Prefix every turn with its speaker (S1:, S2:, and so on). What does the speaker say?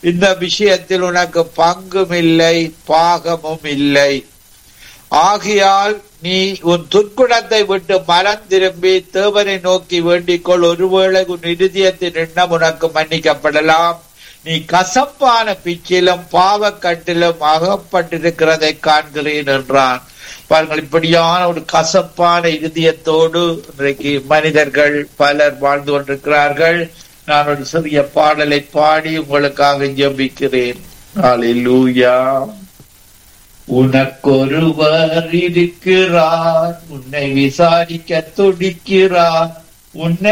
S1: இந்த விஷயத்தில் உனக்கு பங்கும் இல்லை பாகமும் இல்லை ஆகையால் நீ உன் துர்க்குணத்தை விட்டு மனம் திரும்பி தேவனை நோக்கி வேண்டிக்கொள் ஒருவேளை உன் இருதயத்தின் எண்ணம் உனக்கு மன்னிக்கப்படலாம் நீ கசப்பான பிச்சிலும் பாவக்கட்டிலும் அகப்பட்டிருக்கிறதை காண்கிறேன் என்றான் பாருங்கள் இப்படியான ஒரு கசப்பான இருதயத்தோடு இன்றைக்கு மனிதர்கள் பலர் வாழ்ந்து கொண்டிருக்கிறார்கள் நான் ஒரு சிறிய பாடலை பாடி உங்களுக்காக ஜெபிக்கிறேன் அல்லேலூயா உனக்கொருவர் இருக்கிறார் உன்னை விசாரிக்க துடிக்கிறார் உன்னை